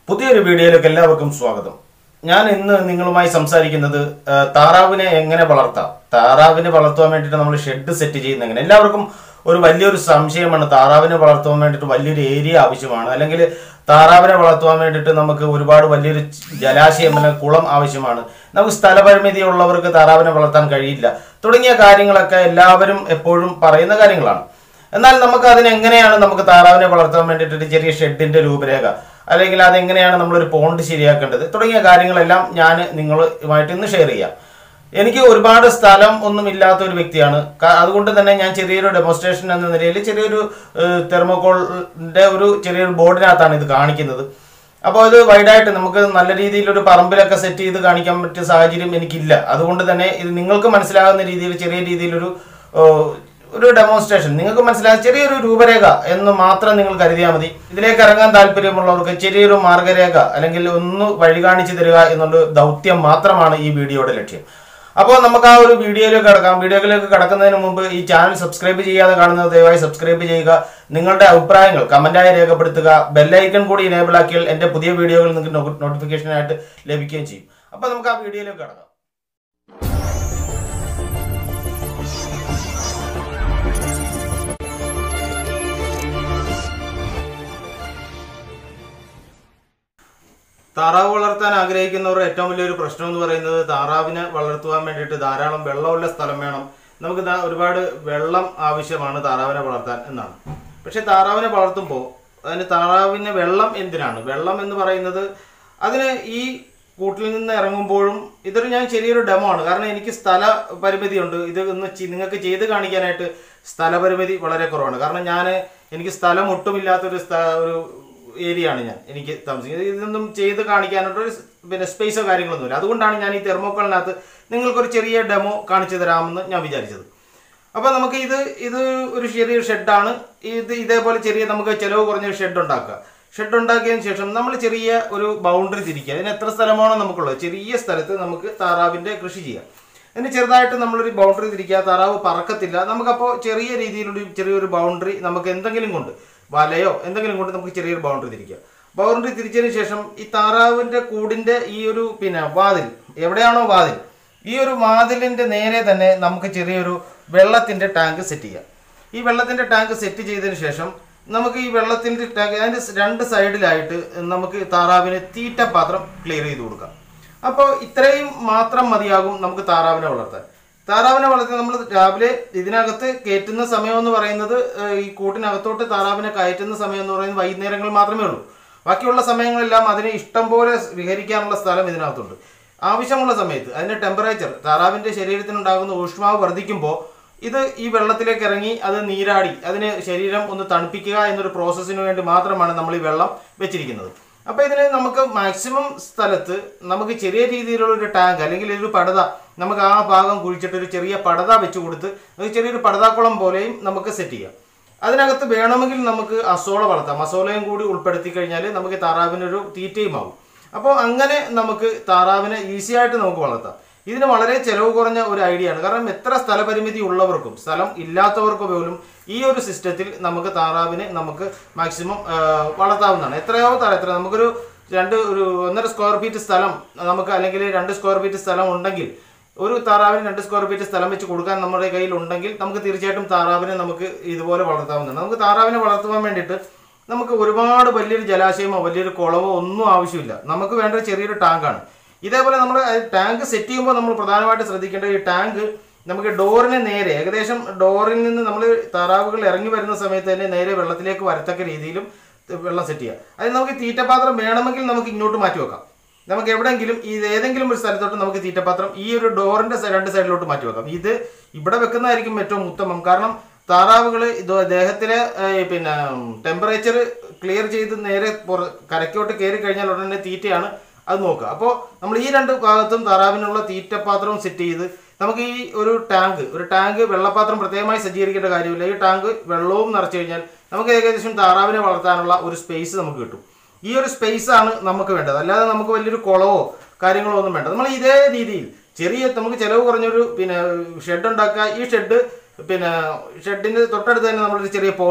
പുതിയൊരു വീഡിയോയിലേക്ക് എല്ലാവർക്കും സ്വാഗതം ഞാൻ ഇന്ന് നിങ്ങളുമായി സംസാരിക്കുന്നത് ആ, താറാവിനെ എങ്ങനെ വളർത്താം താറാവിനെ വളർത്തുവാൻ വേണ്ടിയിട്ട് നമ്മൾ ഷെഡ് സെറ്റ് ചെയ്യുന്ന എങ്ങനെ എല്ലാവർക്കും ഒരു വലിയൊരു സംശയമാണ് താറാവിനെ വളർത്തുവാൻ വേണ്ടിയിട്ട് വലിയൊരു ഏരിയ ആവശ്യമാണ് അല്ലെങ്കിൽ താറാവിനെ വളർത്തുവാൻ വേണ്ടിയിട്ട് നമുക്ക് ഒരുപാട് വലിയൊരു ജലാശയം അല്ലെങ്കിൽ കുളം ആവശ്യമാണ് നമുക്ക് സ്ഥലപരിമിതി ഉള്ളവർക്ക് താറാവിനെ വളർത്താൻ കഴിയില്ല തുടങ്ങിയ കാര്യങ്ങളൊക്കെ എല്ലാവരും എപ്പോഴും പറയുന്ന കാര്യങ്ങളാണ് എന്നാൽ നമുക്ക് അതിന് എങ്ങനെയാണ് നമുക്ക് താറാവിനെ വളർത്താൻ വേണ്ടിയിട്ട് ഒരു ചെറിയ ഷെഡിന്റെ രൂപരേഖ അല്ലെങ്കിൽ അതെങ്ങനെയാണ് നമ്മളൊരു പോണ്ട് ശരിയാക്കേണ്ടത് തുടങ്ങിയ കാര്യങ്ങളെല്ലാം ഞാൻ നിങ്ങളുമായിട്ട് ഇന്ന് ഷെയർ ചെയ്യാം എനിക്ക് ഒരുപാട് സ്ഥലം ഒന്നും ഇല്ലാത്ത ഒരു വ്യക്തിയാണ് ക- അതുകൊണ്ട് തന്നെ ഞാൻ ചെറിയൊരു ഡെമോൺസ്ട്രേഷൻ എന്ന നിലയിൽ ചെറിയൊരു തെർമോകോളിന്റെ ഒരു ചെറിയൊരു ബോർഡിനകത്താണ് ഇത് കാണിക്കുന്നത് അപ്പോൾ ഇത് വൈഡായിട്ട് നമുക്ക് നല്ല രീതിയിൽ ഒരു പറമ്പിലൊക്കെ സെറ്റ് ചെയ്ത് കാണിക്കാൻ പറ്റിയ സാഹചര്യം എനിക്കില്ല അതുകൊണ്ട് തന്നെ ഇത് നിങ്ങൾക്ക് മനസ്സിലാകുന്ന രീതിയിൽ ചെറിയ രീതിയിലൊരു ഓ, ഒരു ഡെമോൺസ്ട്രേഷൻ നിങ്ങൾക്ക് മനസ്സിലായ ചെറിയൊരു രൂപരേഖ എന്ന് മാത്രം നിങ്ങൾ കരുതിയാൽ മതി ഇതിലേക്ക് ഇറങ്ങാൻ താല്പര്യമുള്ളവർക്ക് ചെറിയൊരു മാർഗരേഖ അല്ലെങ്കിൽ ഒന്ന് വഴി കാണിച്ചു തരിക എന്നുള്ള ദൗത്യം മാത്രമാണ് ഈ വീഡിയോയുടെ ലക്ഷ്യം അപ്പോൾ നമുക്ക് ആ ഒരു വീഡിയോയിലേക്ക് കടക്കാം വീഡിയോയിലേക്ക് കടക്കുന്നതിന് മുമ്പ് ഈ ചാനൽ സബ്സ്ക്രൈബ് ചെയ്യാതെ കാണുന്നത് ദയവായി സബ്സ്ക്രൈബ് ചെയ്യുക നിങ്ങളുടെ അഭിപ്രായങ്ങൾ കമന്റായി രേഖപ്പെടുത്തുക ബെല്ലൈക്കൺ കൂടി ഇനേബിൾ ആക്കിയാൽ എൻ്റെ പുതിയ വീഡിയോകൾ നിങ്ങൾക്ക് നോട്ടിഫിക്കേഷനായിട്ട് ലഭിക്കുകയും ചെയ്യും അപ്പോൾ നമുക്ക് ആ വീഡിയോയിലേക്ക് കടക്കാം താറാവ് വളർത്താൻ ആഗ്രഹിക്കുന്നവർ ഏറ്റവും വലിയൊരു പ്രശ്നം എന്ന് പറയുന്നത് താറാവിനെ വളർത്തുവാൻ വേണ്ടിയിട്ട് ധാരാളം വെള്ളമുള്ള സ്ഥലം വേണം നമുക്ക് ദാ ഒരുപാട് വെള്ളം ആവശ്യമാണ് താറാവിനെ വളർത്താൻ എന്നാണ് പക്ഷെ താറാവിനെ വളർത്തുമ്പോൾ അതിന് താറാവിന് വെള്ളം എന്തിനാണ് വെള്ളം എന്ന് പറയുന്നത് അതിന് ഈ കൂട്ടിൽ നിന്ന് ഇറങ്ങുമ്പോഴും ഇതൊരു ഞാൻ ചെറിയൊരു ഡെമോ ആണ് കാരണം എനിക്ക് സ്ഥല പരിമിതിയുണ്ട് ഇത് ഒന്ന് ചി- നിങ്ങൾക്ക് ചെയ്ത് കാണിക്കാനായിട്ട് സ്ഥലപരിമിതി വളരെ കുറവാണ് കാരണം ഞാൻ എനിക്ക് സ്ഥലം ഒട്ടുമില്ലാത്തൊരു സ്ഥ- ഒരു ഏരിയ ആണ് ഞാൻ എനിക്ക് താമസിക്കുന്നത് ഇതൊന്നും ചെയ്ത് കാണിക്കാനായിട്ട് ഒരു സ് പിന്നെ സ്പേസോ കാര്യങ്ങളൊന്നുമില്ല അതുകൊണ്ടാണ് ഞാൻ ഈ തെർമോക്കോളിനകത്ത് നിങ്ങൾക്കൊരു ചെറിയ ഡെമോ കാണിച്ചു തരാമെന്ന് ഞാൻ വിചാരിച്ചത് അപ്പോൾ നമുക്ക് ഇത് ഇത് ഒരു ചെറിയൊരു ഷെഡാണ് ഇത് ഇതേപോലെ ചെറിയ നമുക്ക് ചിലവ് കുറഞ്ഞൊരു ഷെഡ് ഉണ്ടാക്കുക ഷെഡ് ഉണ്ടാക്കിയതിന് ശേഷം നമ്മൾ ചെറിയ ഒരു ബൗണ്ടറി തിരിക്കുക അതിന് എത്ര സ്ഥലമാണോ നമുക്കുള്ളത് ചെറിയ സ്ഥലത്ത് നമുക്ക് താറാവിൻ്റെ കൃഷി ചെയ്യാം അതിന് ചെറുതായിട്ട് നമ്മളൊരു ബൗണ്ടറി തിരിക്കുക താറാവ് പറക്കത്തില്ല നമുക്കപ്പോൾ ചെറിയ രീതിയിലൊരു ചെറിയൊരു ബൗണ്ടറി നമുക്ക് എന്തെങ്കിലും കൊണ്ട് വലയോ എന്തെങ്കിലും കൊണ്ട് നമുക്ക് ചെറിയൊരു ബൗണ്ടറി തിരിക്കാം ബൗണ്ടറി തിരിച്ചതിന് ശേഷം ഈ താറാവിൻ്റെ കൂടിൻ്റെ ഈ ഒരു പിന്നെ വാതിൽ എവിടെയാണോ വാതിൽ ഈ ഒരു വാതിലിൻ്റെ നേരെ തന്നെ നമുക്ക് ചെറിയൊരു വെള്ളത്തിൻ്റെ ടാങ്ക് സെറ്റ് ചെയ്യാം ഈ വെള്ളത്തിൻ്റെ ടാങ്ക് സെറ്റ് ചെയ്തതിന് ശേഷം നമുക്ക് ഈ വെള്ളത്തിൻ്റെ ടാങ്ക് അതിൻ്റെ രണ്ട് സൈഡിലായിട്ട് നമുക്ക് താറാവിന് തീറ്റ പാത്രം ക്ലിയർ ചെയ്ത് കൊടുക്കാം അപ്പോൾ ഇത്രയും മാത്രം മതിയാകും നമുക്ക് താറാവിനെ വളർത്താൻ താറാവിനെ വളർത്തി നമ്മൾ രാവിലെ ഇതിനകത്ത് കയറ്റുന്ന സമയം എന്ന് പറയുന്നത് ഏഹ്, ഈ കൂട്ടിനകത്തോട്ട് താറാവിനെ കയറ്റുന്ന സമയം എന്ന് പറയുന്നത് വൈകുന്നേരങ്ങൾ മാത്രമേ ഉള്ളൂ ബാക്കിയുള്ള സമയങ്ങളെല്ലാം അതിന് ഇഷ്ടം പോലെ വിഹരിക്കാനുള്ള സ്ഥലം ഇതിനകത്തുണ്ട് ആവശ്യമുള്ള സമയത്ത് അതിന്റെ ടെമ്പറേച്ചർ താറാവിന്റെ ശരീരത്തിനുണ്ടാകുന്ന ഊഷ്മാവ് വർദ്ധിക്കുമ്പോൾ ഇത് ഈ വെള്ളത്തിലേക്ക് ഇറങ്ങി അത് നീരാടി അതിന് ശരീരം ഒന്ന് തണുപ്പിക്കുക എന്നൊരു പ്രോസസ്സിന് വേണ്ടി മാത്രമാണ് നമ്മൾ ഈ വെള്ളം വെച്ചിരിക്കുന്നത് അപ്പോൾ ഇതിന് നമുക്ക് മാക്സിമം സ്ഥലത്ത് നമുക്ക് ചെറിയ രീതിയിലുള്ള ഒരു ടാങ്ക് അല്ലെങ്കിൽ ഒരു പടത നമുക്ക് ആ ഭാഗം കുഴിച്ചിട്ട് ഒരു ചെറിയ പടത വെച്ച് കൊടുത്ത് ഒരു ചെറിയൊരു പടതാക്കുളം പോലെയും നമുക്ക് സെറ്റ് ചെയ്യാം അതിനകത്ത് വേണമെങ്കിൽ നമുക്ക് അസോള വളർത്താം അസോളയും കൂടി ഉൾപ്പെടുത്തി കഴിഞ്ഞാൽ നമുക്ക് താറാവിനൊരു തീറ്റയും ആവും അപ്പോൾ അങ്ങനെ നമുക്ക് താറാവിനെ ഈസി ആയിട്ട് നമുക്ക് വളർത്താം ഇതിന് വളരെ ചെലവ് കുറഞ്ഞ ഒരു ഐഡിയ ആണ് കാരണം എത്ര സ്ഥലപരിമിതി ഉള്ളവർക്കും സ്ഥലം ഇല്ലാത്തവർക്ക് പോലും ഈ ഒരു സിസ്റ്റത്തിൽ നമുക്ക് താറാവിനെ നമുക്ക് മാക്സിമം വളർത്താവുന്നതാണ് എത്രയോ തരം എത്ര നമുക്കൊരു രണ്ട് ഒരു ഒന്നര സ്ക്വയർ ഫീറ്റ് സ്ഥലം നമുക്ക് അല്ലെങ്കിൽ രണ്ട് സ്ക്വയർ ഫീറ്റ് സ്ഥലം ഉണ്ടെങ്കിൽ ഒരു താറാവിന് രണ്ട് സ്ക്വയർ ഫീറ്റ് സ്ഥലം വെച്ച് കൊടുക്കാൻ നമ്മുടെ കയ്യിൽ ഉണ്ടെങ്കിൽ നമുക്ക് തീർച്ചയായിട്ടും താറാവിനെ നമുക്ക് ഇതുപോലെ വളർത്താവുന്നതാണ് നമുക്ക് താറാവിനെ വളർത്തുവാൻ വേണ്ടിയിട്ട് നമുക്ക് ഒരുപാട് വലിയൊരു ജലാശയമോ വലിയൊരു കുളമോ ഒന്നും ആവശ്യമില്ല നമുക്ക് വേണ്ട ഒരു ചെറിയൊരു ടാങ്കാണ് ഇതേപോലെ നമ്മൾ ടാങ്ക് സെറ്റ് ചെയ്യുമ്പോൾ നമ്മൾ പ്രധാനമായിട്ട് ശ്രദ്ധിക്കേണ്ട ഈ ടാങ്ക് നമുക്ക് ഡോറിന് നേരെ ഏകദേശം ഡോറിൽ നിന്ന് നമ്മൾ താറാവുകൾ ഇറങ്ങി വരുന്ന സമയത്ത് തന്നെ നേരെ വെള്ളത്തിലേക്ക് വരത്തക്ക രീതിയിലും വെള്ളം സെറ്റ് ചെയ്യുക അതിന് നമുക്ക് തീറ്റപാത്രം വേണമെങ്കിൽ നമുക്ക് ഇങ്ങോട്ട് മാറ്റി വെക്കാം നമുക്ക് എവിടെയെങ്കിലും ഈ ഏതെങ്കിലും ഒരു സ്ഥലത്തോട്ട് നമുക്ക് തീറ്റപാത്രം ഈ ഒരു ഡോറിന്റെ സൈ- രണ്ട് സൈഡിലോട്ട് മാറ്റി വെക്കാം ഇത് ഇവിടെ വെക്കുന്നതായിരിക്കും ഏറ്റവും ഉത്തമം കാരണം താറാവുകൾ ഇത് ദേഹത്തിലെ ഏഹ്, പിന്നെ ടെമ്പറേച്ചർ ക്ലിയർ ചെയ്ത് നേരെ പുറ കരയ്ക്കോട്ട് കയറി കഴിഞ്ഞാൽ ഉടനെ തീറ്റയാണ് അത് നോക്കുക അപ്പോൾ നമ്മൾ ഈ രണ്ട് ഭാഗത്തും താറാവിനുള്ള തീറ്റപാത്രവും സെറ്റ് ചെയ്ത് നമുക്ക് ഈ ഒരു ടാങ്ക് ഒരു ടാങ്ക് വെള്ളപാത്രം പ്രത്യേകമായി സജ്ജീകരിക്കേണ്ട കാര്യമില്ല ഈ ടാങ്ക് വെള്ളവും നിറച്ചു കഴിഞ്ഞാൽ നമുക്ക് ഏകദേശം താറാവിനെ വളർത്താനുള്ള ഒരു സ്പേസ് നമുക്ക് കിട്ടും ഈ ഒരു സ്പേസ് ആണ് നമുക്ക് വേണ്ടത് അല്ലാതെ നമുക്ക് വലിയൊരു കുളമോ കാര്യങ്ങളോ ഒന്നും വേണ്ട നമ്മൾ ഇതേ രീതിയിൽ ചെറിയ നമുക്ക് ചിലവ് കുറഞ്ഞൊരു പിന്നെ ഷെഡ് ഉണ്ടാക്കുക ഈ ഷെഡ് പിന്നെ ഷെഡിന് തൊട്ടടുത്ത് തന്നെ നമ്മളൊരു ചെറിയ പോണ്ട്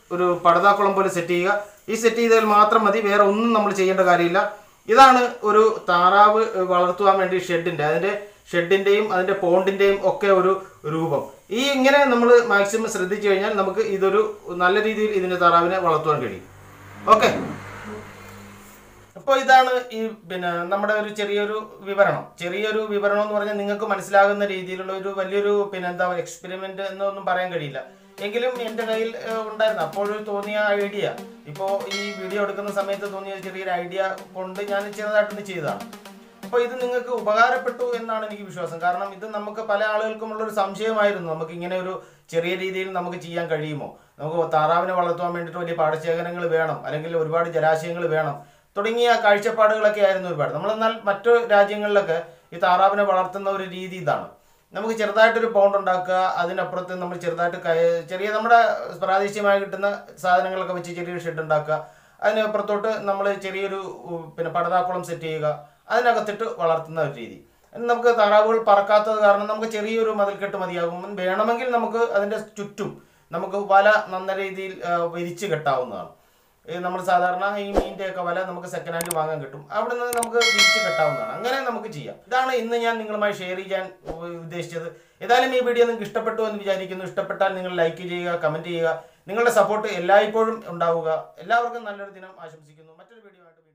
ഒരു പടതാക്കുളം പോലെ സെറ്റ് ചെയ്യുക ഈ സെറ്റ് ചെയ്താൽ മാത്രം മതി വേറെ ഒന്നും നമ്മൾ ചെയ്യേണ്ട കാര്യമില്ല ഇതാണ് ഒരു താറാവ് വളർത്തുവാൻ വേണ്ടി ഷെഡിൻ്റെ അതിൻ്റെ ഷെഡിൻ്റെയും അതിൻ്റെ പോണ്ടിൻ്റെയും ഒക്കെ ഒരു രൂപം ഈ ഇങ്ങനെ നമ്മൾ മാക്സിമം ശ്രദ്ധിച്ചു കഴിഞ്ഞാൽ നമുക്ക് ഇതൊരു നല്ല രീതിയിൽ ഇതിൻ്റെ താറാവിനെ വളർത്തുവാൻ കഴിയും ഓക്കെ അപ്പോൾ ഇതാണ് ഈ പിന്നെ നമ്മുടെ ഒരു ചെറിയൊരു വിവരണം ചെറിയൊരു വിവരണം എന്ന് പറഞ്ഞാൽ നിങ്ങൾക്ക് മനസ്സിലാകുന്ന രീതിയിലുള്ള ഒരു വലിയൊരു പിന്നെ എന്താ പറയുക എക്സ്പെരിമെന്റ് എന്നൊന്നും പറയാൻ കഴിയില്ല എങ്കിലും എൻ്റെ കയ്യിൽ ഏഹ്, ഉണ്ടായിരുന്നു അപ്പോഴൊരു തോന്നിയ ഐഡിയ ഇപ്പോൾ ഈ വീഡിയോ എടുക്കുന്ന സമയത്ത് തോന്നിയ ഒരു ചെറിയൊരു ഐഡിയ കൊണ്ട് ഞാൻ ചെറുതായിട്ടൊന്ന് ചെയ്തതാണ് അപ്പോൾ ഇത് നിങ്ങൾക്ക് ഉപകാരപ്പെട്ടു എന്നാണ് എനിക്ക് വിശ്വാസം കാരണം ഇത് നമുക്ക് പല ആളുകൾക്കുമുള്ള ഒരു സംശയമായിരുന്നു നമുക്ക് ഇങ്ങനെ ഒരു ചെറിയ രീതിയിൽ നമുക്ക് ചെയ്യാൻ കഴിയുമോ നമുക്ക് താറാവിനെ വളർത്തുവാൻ വേണ്ടിയിട്ട് വലിയ പാടശേഖരങ്ങൾ വേണം അല്ലെങ്കിൽ ഒരുപാട് ജലാശയങ്ങൾ വേണം തുടങ്ങിയ കാഴ്ചപ്പാടുകളൊക്കെ ആയിരുന്നു ഒരുപാട് നമ്മളെന്നാൽ മറ്റു രാജ്യങ്ങളിലൊക്കെ ഈ താറാവിനെ വളർത്തുന്ന ഒരു രീതി ഇതാണ് നമുക്ക് ചെറുതായിട്ടൊരു പൗണ്ട് ഉണ്ടാക്കുക അതിനപ്പുറത്ത് നമ്മൾ ചെറുതായിട്ട് കയ- ചെറിയ നമ്മുടെ പ്രാദേശികമായി കിട്ടുന്ന സാധനങ്ങളൊക്കെ വെച്ച് ചെറിയൊരു ഷെഡ് ഉണ്ടാക്കുക അതിനപ്പുറത്തോട്ട് നമ്മൾ ചെറിയൊരു ഉം, പിന്നെ പടതാക്കുളം സെറ്റ് ചെയ്യുക അതിനകത്തിട്ട് വളർത്തുന്ന ഒരു രീതി ഇനി നമുക്ക് താറാവുകൾ പറക്കാത്തത് കാരണം നമുക്ക് ചെറിയൊരു മതിൽക്കെട്ട് മതിയാകും വേണമെങ്കിൽ നമുക്ക് അതിൻ്റെ ചുറ്റും നമുക്ക് വല നല്ല രീതിയിൽ ആ, വിരിച്ച് കെട്ടാവുന്നതാണ് ഈ നമ്മൾ സാധാരണ ഈ മീനിന്റെ ഒക്കെ വല നമുക്ക് സെക്കൻഡ് ഹാൻഡ് വാങ്ങാൻ കിട്ടും അവിടെ നിന്ന് നമുക്ക് വിരിച്ച് കെട്ടാവുന്നതാണ് അങ്ങനെ നമുക്ക് ചെയ്യാം ഇതാണ് ഇന്ന് ഞാൻ നിങ്ങളുമായി ഷെയർ ചെയ്യാൻ ഉ- ഉദ്ദേശിച്ചത് ഏതായാലും ഈ വീഡിയോ നിങ്ങൾക്ക് ഇഷ്ടപ്പെട്ടു എന്ന് വിചാരിക്കുന്നു ഇഷ്ടപ്പെട്ടാൽ നിങ്ങൾ ലൈക്ക് ചെയ്യുക കമന്റ് ചെയ്യുക നിങ്ങളുടെ സപ്പോർട്ട് എല്ലായ്പ്പോഴും ഉണ്ടാവുക എല്ലാവർക്കും നല്ലൊരു ദിനം ആശംസിക്കുന്നു മറ്റൊരു വീഡിയോ ആയിട്ട് വീണ്ടും